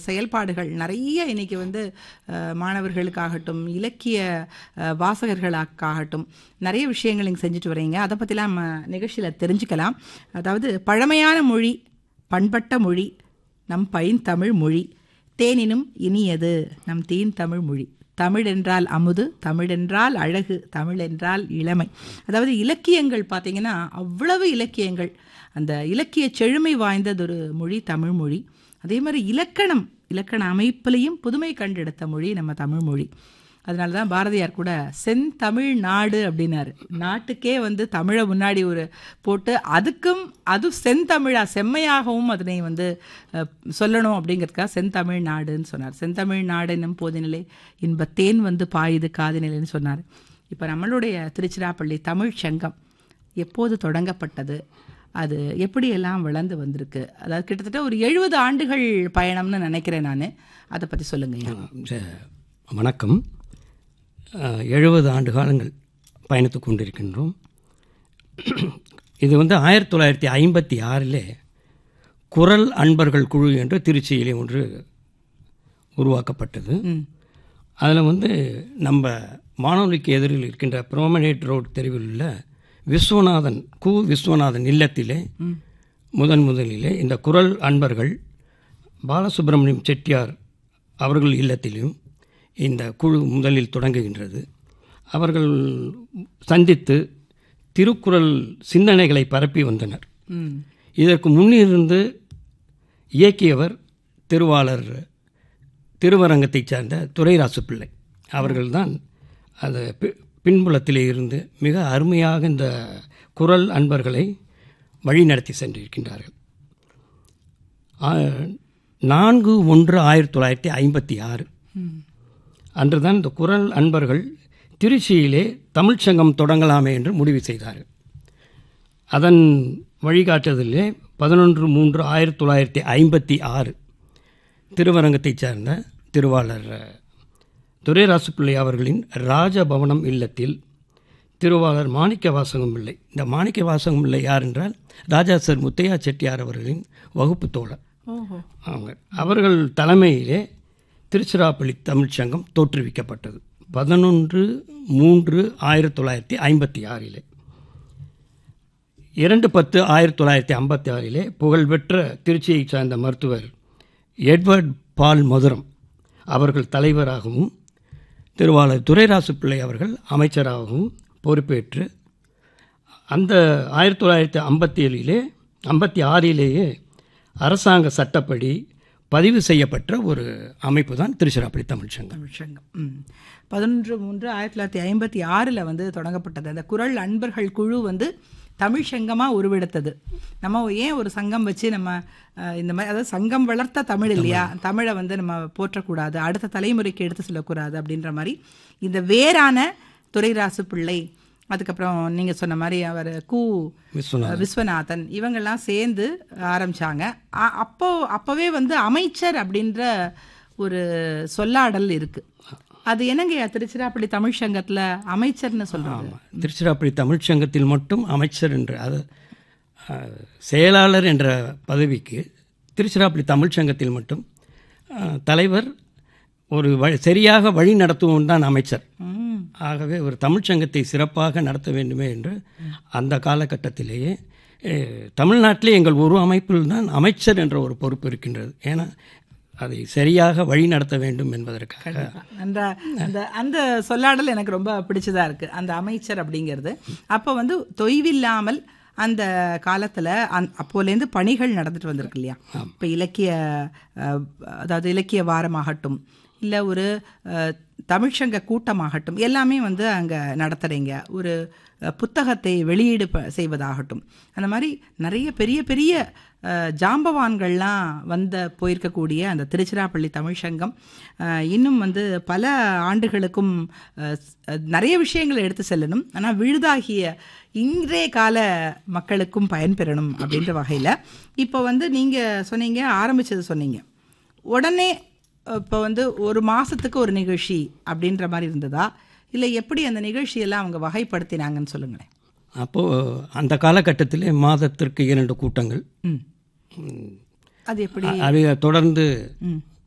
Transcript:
செயல்பாடுகள் நிறைய இன்னைக்கு வந்து அஹ், மாணவர்களுக்காகட்டும் இலக்கிய அஹ், வாசகர்களுக்காகட்டும் நிறைய விஷயங்கள் நீங்கள் செஞ்சுட்டு வரீங்க அதை பற்றிலாம் நம்ம நிகழ்ச்சியில் தெரிஞ்சுக்கலாம் அதாவது பழமையான மொழி பண்பட்ட மொழி நம் பைந்தமிழ் மொழி தேனினும் இனியது நம் தீன் தமிழ் மொழி தமிழ் என்றால் அமுது தமிழ் என்றால் அழகு தமிழ் என்றால் இளமை அதாவது இலக்கியங்கள் பார்த்தீங்கன்னா அவ்வளவு இலக்கியங்கள் அந்த இலக்கிய செழுமை வாய்ந்ததொரு மொழி தமிழ் மொழி அதே மாதிரி இலக்கணம் இலக்கண அமைப்பிலையும் புதுமை கண்டெடுத்த மொழி நம்ம தமிழ் மொழி அதனால தான் பாரதியார் கூட செந்தமிழ் நாடு அப்படின்னாரு நாட்டுக்கே வந்து தமிழை முன்னாடி ஒரு போட்டு அதுக்கும் அது செந்தமிழா செம்மையாகவும் அதனை வந்து அஹ், சொல்லணும் அப்படிங்கிறதுக்காக செந்தமிழ் நாடுன்னு சொன்னார் செந்தமிழ் நாடு என்னும் போதினிலை இன்ப தேன் வந்து பாயுது காதினிலைன்னு சொன்னார் இப்போ நம்மளுடைய திருச்சிராப்பள்ளி தமிழ் சங்கம் எப்போது தொடங்கப்பட்டது அது எப்படியெல்லாம் வளர்ந்து வந்திருக்கு அதாவது கிட்டத்தட்ட ஒரு எழுபது ஆண்டுகள் பயணம்னு நினைக்கிறேன் நான் அதை பற்றி சொல்லுங்கய்யா ச- வணக்கம் எழுபது ஆண்டு காலங்கள் பயணித்து கொண்டிருக்கின்றோம் இது வந்து ஆயிரத்தி தொள்ளாயிரத்தி ஐம்பத்தி ஆறிலே குரல் அன்பர்கள் குழு என்று திருச்சியிலே ஒன்று உருவாக்கப்பட்டது ம் அதில் வந்து நம்ம வானொலிக்கு எதிரில் இருக்கின்ற ப்ரோமனேட் ரோட் தெருவில் உள்ள விஸ்வநாதன் கு விஸ்வநாதன் இல்லத்திலே முதன் முதலிலே இந்த குரல் அன்பர்கள் பாலசுப்ரமணியம் செட்டியார் அவர்கள் இல்லத்திலும் இந்த குழு முதலில் தொடங்குகின்றது அவர்கள் சந்தித்து திருக்குறள் சிந்தனைகளை பரப்பி வந்தனர் ம் இதற்கு முன்னிருந்து இயக்கியவர் திருவாளர் திருவரங்கத்தைச் சார்ந்த துரைராசு பிள்ளை அவர்கள்தான் அது பி- பின்புலத்திலே இருந்து மிக அருமையாக இந்த குரல் அன்பர்களை வழிநடத்தி சென்றிருக்கின்றார்கள் ஆ, நான்கு ஒன்று ஆயிரத்தி தொள்ளாயிரத்தி ஐம்பத்தி ஆறு அன்றுதான் இந்த குரல் அன்பர்கள் திருச்சியிலே தமிழ்ச்சங்கம் தொடங்கலாமே என்று முடிவு செய்தார்கள் அதன் வழிகாட்டுதலிலே பதினொன்று மூன்று ஆயிரத்தி தொள்ளாயிரத்தி ஐம்பத்தி ஆறு திருவரங்கத்தைச் சார்ந்த திருவாளர் துரைராசு பிள்ளை அவர்களின் ராஜபவனம் இல்லத்தில் திருவாளர் மாணிக்க வாசகம் பிள்ளை இந்த மாணிக்க வாசகம் பிள்ளை யார் என்றால் ராஜா சர் முத்தையா செட்டியார் அவர்களின் வகுப்பு தோழர் ஓஹோ அவங்க அவர்கள் தலைமையிலே திருச்சிராப்பள்ளி தமிழ்ச்சங்கம் தோற்றுவிக்கப்பட்டது பதினொன்று மூன்று ஆயிரத்தி தொள்ளாயிரத்தி ஐம்பத்தி ஆறிலே இரண்டு பத்து ஆயிரத்தி தொள்ளாயிரத்தி ஐம்பத்தி ஆறிலே புகழ்பெற்ற திருச்சியைச் சார்ந்த மருத்துவர் எட்வர்ட் பால் மதுரம் அவர்கள் தலைவராகவும் திருவாளர் துரைராசு பிள்ளை அவர்கள் அமைச்சராகவும் பொறுப்பேற்று அந்த ஆயிரத்தி தொள்ளாயிரத்தி ஐம்பத்தி ஏழிலே ஐம்பத்தி ஆறிலேயே அரசாங்க சட்டப்படி பதிவு செய்யப்பட்ட ஒரு அமைப்பு தான் திருச்சிராப்பள்ளி தமிழ்ச்சங்கம் தமிழ்ச்சங்கம் ம் பதினொன்று மூன்று ஆயிரத்தி தொள்ளாயிரத்தி ஐம்பத்தி ஆறில் வந்து தொடங்கப்பட்டது அந்த குரல் அன்பர்கள் குழு வந்து தமிழ் சங்கமாக உருவெடுத்தது நம்ம ஏன் ஒரு சங்கம் வச்சு நம்ம அஹ், இந்த மாதிரி அதாவது சங்கம் வளர்த்த தமிழ் இல்லையா தமிழை வந்து நம்ம போற்றக்கூடாது அடுத்த தலைமுறைக்கு எடுத்து சொல்லக்கூடாது அப்படின்ற மாதிரி இந்த வேரான துரைராசு பிள்ளை அதுக்கப்புறம் நீங்கள் சொன்ன மாதிரி அவர் கு விஸ்வநாதன் விஸ்வநாதன் இவங்கெல்லாம் சேர்ந்து ஆரம்பிச்சாங்க அ- அப்போ அப்போவே வந்து அமைச்சர் அப்படின்ற ஒரு சொல்லாடல் இருக்கு அது என்னங்க திருச்சிராப்பள்ளி தமிழ் சங்கத்துல அமைச்சர்னு சொல்றாங்க திருச்சிராப்பள்ளி தமிழ்ச்சங்கத்தில் மட்டும் அமைச்சர் என்ற அது அஹ், செயலாளர் என்ற பதவிக்கு திருச்சிராப்பள்ளி தமிழ்ச்சங்கத்தில் மட்டும் அஹ், தலைவர் ஒரு வழி சரியாக வழி நடத்துவோம் தான் அமைச்சர் ம் ஆகவே ஒரு தமிழ்ச்சங்கத்தை சிறப்பாக நடத்த வேண்டுமே என்று அந்த காலகட்டத்திலேயே அஹ், தமிழ்நாட்டிலே எங்கள் ஒரு அமைப்பில் தான் அமைச்சர் என்ற ஒரு பொறுப்பு இருக்கின்றது ஏன்னா அதை சரியாக வழி நடத்த வேண்டும் என்பதற்காக அந்த அந்த அந்த சொல்லாடல் எனக்கு ரொம்ப பிடிச்சதா இருக்கு அந்த அமைச்சர் அப்படிங்கிறது அப்போ வந்து தொய்வில்லாமல் அந்த காலத்தில் அந் அப்போலேருந்து பணிகள் நடந்துட்டு வந்திருக்கு இல்லையா இப்போ இலக்கிய அஹ், அதாவது இலக்கிய வாரமாகட்டும் இல்லை ஒரு அஹ், தமிழ்ச்சங்க கூட்டமாகட்டும் எல்லாமே வந்து அங்கே நடத்துகிறீங்க ஒரு அஹ், புத்தகத்தை வெளியீடு ப- செய்வதாகட்டும் அந்த மாதிரி நிறைய பெரிய பெரிய அஹ், ஜாம்பவான்கள்லாம் வந்த போயிருக்கக்கூடிய அந்த திருச்சிராப்பள்ளி தமிழ் சங்கம் அஹ், இன்னும் வந்து பல ஆண்டுகளுக்கும் அஹ், ஸ்- அஹ், நிறைய விஷயங்களை எடுத்து செல்லணும் ஆனால் விழுதாகிய இன்றைய கால மக்களுக்கும் பயன்பெறணும் அப்படின்ற வகையில் இப்போ வந்து நீங்கள் சொன்னீங்க ஆரம்பிச்சது சொன்னீங்க உடனே இப்போ வந்து ஒரு மாதத்துக்கு ஒரு நிகழ்ச்சி அப்படின்ற மாதிரி இருந்ததா இல்லை எப்படி அந்த நிகழ்ச்சியெல்லாம் அவங்க வகைப்படுத்தினாங்கன்னு சொல்லுங்களேன் அப்போது அந்த காலகட்டத்திலே மாதத்திற்கு இரண்டு கூட்டங்கள் ம் அது எப்படி அதை தொடர்ந்து ம்